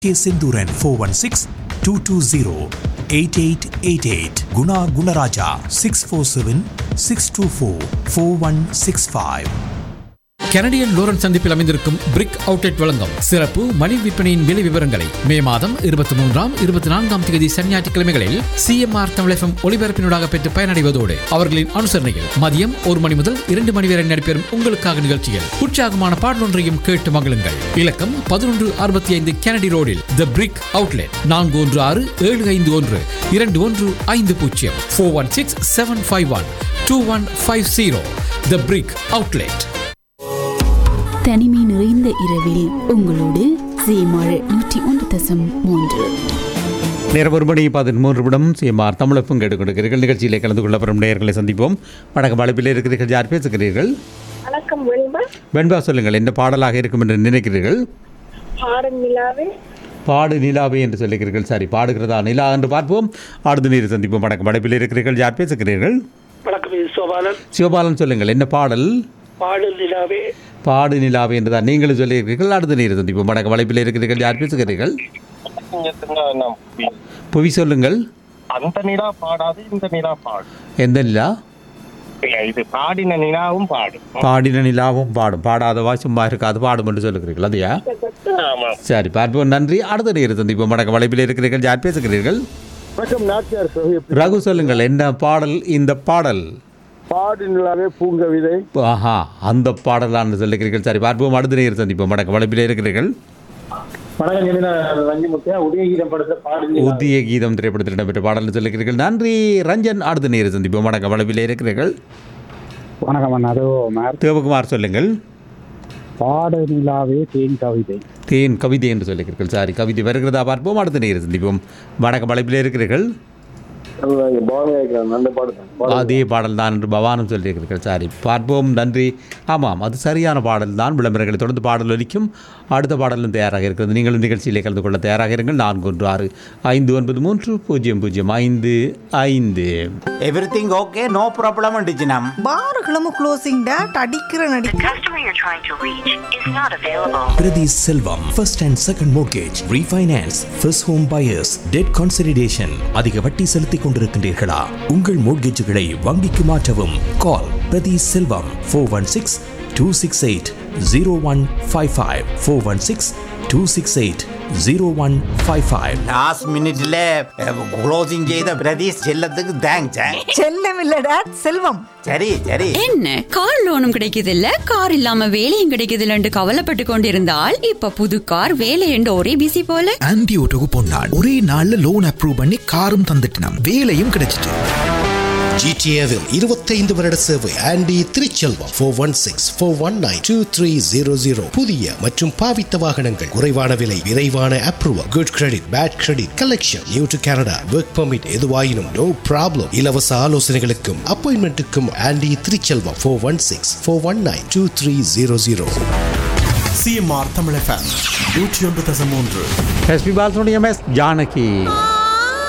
K Senthuran four one six two two zero eight eight eight eight Guna Gunaraja six four seven six two four four one six five Canadian Lawrence சந்திப்பில் அமைந்திருக்கும் பிரிக் outlet வழங்கும் சிறப்பு மணி விற்பனையின் விலை விவரங்களை மே மாதம் இருபத்தி மூன்றாம் இருபத்தி நான்காம் தேதி சனி ஞாயிற்றுக்கிழமைகளில் சிஎம்ஆர் தமிழகம் ஒளிபரப்பினூடாக பெற்று பயனடைவதோடு அவர்களின் அனுசரணையில் மதியம் ஒரு மணி முதல் இரண்டு மணி வரை நடைபெறும் உங்களுக்காக நிகழ்ச்சியில் உற்சாகமான பாடலொன்றையும் கேட்டு மகிழுங்கள் இலக்கம் பதினொன்று அறுபத்தி ஐந்து கெனடி ரோடில் த பிரிக் அவுட்லெட் நான்கு ஒன்று ஆறு ஏழு ஐந்து ஒன்று இரண்டு ஒன்று ஐந்து பூஜ்ஜியம் four one six seven five one two one five zero the brick outlet தனிமை நிறைந்த இரவில் உங்களோடு சீமாழ் நூற்றி ஒன்று தசம் மூன்று நேரம் ஒரு மணி பதிமூன்று நிமிடம் சிஎம்ஆர் தமிழப்பும் கேட்டுக்கொண்டிருக்கிறீர்கள் நிகழ்ச்சியிலே கலந்து கொள்ள வரும் நேயர்களை சந்திப்போம் வணக்கம் அழைப்பில் இருக்கிறீர்கள் யார் பேசுகிறீர்கள் வணக்கம் வெண்பா வெண்பா சொல்லுங்கள் என்ன பாடலாக இருக்கும் என்று நினைக்கிறீர்கள் பாடும் நிலாவே பாடு நிலாவே என்று சொல்லுகிறீர்கள் சரி பாடுகிறதா நிலா என்று பார்ப்போம் அடுத்த நீர் சந்திப்போம் வணக்கம் அழைப்பில் இருக்கிறீர்கள் யார் பேசுகிறீர்கள் வணக்கம் இது சோபாலன் சிவபாலன் சொல்லுங்கள் என்ன பாடல் பாடு நிலாவே பாடு நிலாவே என்று தான் நீங்களும் சொல்லியிருக்கிறீர்கள் அடுத்த நீர் சந்திப்போம் வணக்கம் அழைப்பில் இருக்கிறீர்கள் யார் பேசுகிறீர்கள் புவி சொல்லுங்கள் அந்த நிலா பாடாது இந்த நிலா பாடு எந்த நிலா இல்ல, இது பாடின நிலாவும் பாடு பாடின நிலாவும் பாடும் பாடாதவா சும்மா இருக்காது பாடும் என்று சொல்லுகிறீர்கள் அதையா ஆமா சரி பார்ப்போம் நன்றி அடுத்த நேரம் சந்திப்போம் வணக்கம் வலைப்பில் இருக்கிறீர்கள் யார் பேசுகிறீர்கள் வணக்கம் நாச்சியார் சோழி ரகு சொல்லுங்கள் என்ன பாடல் இந்த பாடல் பாடு நிலாவே பூங்கவிதை ஆஹா அந்த பாடலான்னு சொல்லுகிறீர்கள் சரி பார்ப்போம் அடுத்த நேரம் சந்திப்போம் வணக்கம் வலைப்பில் இருக்கிறீர்கள் வணக்கம் ஜெமினா ரஞ்சிமுத்தியா உதயகீதம் படத்துல பாடு நிலா. உத்திய கீதம் திரைப்படத்தில் இடம்பெற்ற பாடல் சொல்லுகிறீர்கள் நன்றி ரஞ்சன் அடுத்த நேரம் சந்திப்போம் வணக்கம் வலைப்பில் இருக்கிறீர்கள் வணக்கம் அண்ணா அதோ மேர் தேவகுமார் சொல்லுங்கள் பாடு நிலாவே தேன் கவிதை தேன் கவிதை என்று சொல்லுகிறீர்கள் சாரி கவிதை வருகிறதா பார்ப்போம் அடுத்த நேரம் சந்திப்போம் வணக்கம் வலைப்பில் இருக்கிறீர்கள் நல்ல பாடு தான் அதே பாடல் தான் என்று பவானும் சொல்லியிருக்கிறீர்கள் சாரி பார்ப்போம் நன்றி ஆமாம் அது சரியான பாடல் தான் விளம்பரங்களை தொடர்ந்து பாடல் ஒலிக்கும் அடுத்த பாடலும் தயாராக இருக்கிறது நீங்களும் நிகழ்ச்சியிலே கலந்து கொள்ள தயாராக இருங்கள் நான்கு ஒன்று ஆறு ஐந்து ஒன்பது மூன்று பூஜ்ஜியம் பூஜ்ஜியம் ஐந்து ஐந்து எவ்ரிதிங் ஓகே நோ ப்ராப்ளம் அண்டிச்சினம் பார்களும் க்ளோசிங் டேட் அடிக்கிற நடி customer you're trying to reach is not available. Prathi Selvam first and second mortgage refinance first home buyers debt consideration அதிக வட்டி செலுத்திக் கொண்டிருக்கின்றீர்களா உங்கள் மோர்கேஜுகளை வங்கிக்கு மாற்றவும் call Prathi Selvam four one six two six eight zero one five five four one six two six eight zero one five five last மினிட்ல closing செய்த பிரதீஷ் செல்லத்துக்கு thanks செல்லம் இல்ல டேட் செல்வம் சரி சரி என்ன கார் லோனும் கிடைக்குது இல்ல கார் இல்லாம வேலையும் கிடைக்குது இல்லன்னு கவலைப்பட்டு கொண்டிருந்தால் இப்ப புது கார் வேலை என்று ஒரே பிசி போல ஆன்டி ஓட்டோக்கு பொன்னாள் ஒரே நாள்ல லோன் அப்ரூவ் பண்ணி காரும் தந்துட்டினாம் வேலையும் கிடைச்சிட்டு ஜிடிஏவில் இருபத்தைந்து வருட சேவை Andy Thiruchelvam four one six four one nine two three zero zero புதிய மற்றும் பாவித்த வாகனங்கள் குறைவான விலை விரைவான approval good credit bad credit collection new to Canada work permit எதுவாயினும் நோ ப்ராப்ளம் இலவச ஆலோசனைகளுக்கும் அப்பாயின்மெண்ட்டுக்கும் Andy Thiruchelvam four one six four one nine two three zero zero CMR Tamil FM நூற்றி ஒன்று தசம் மூன்று எஸ்பி பாலசுடைய எஸ் ஜானகி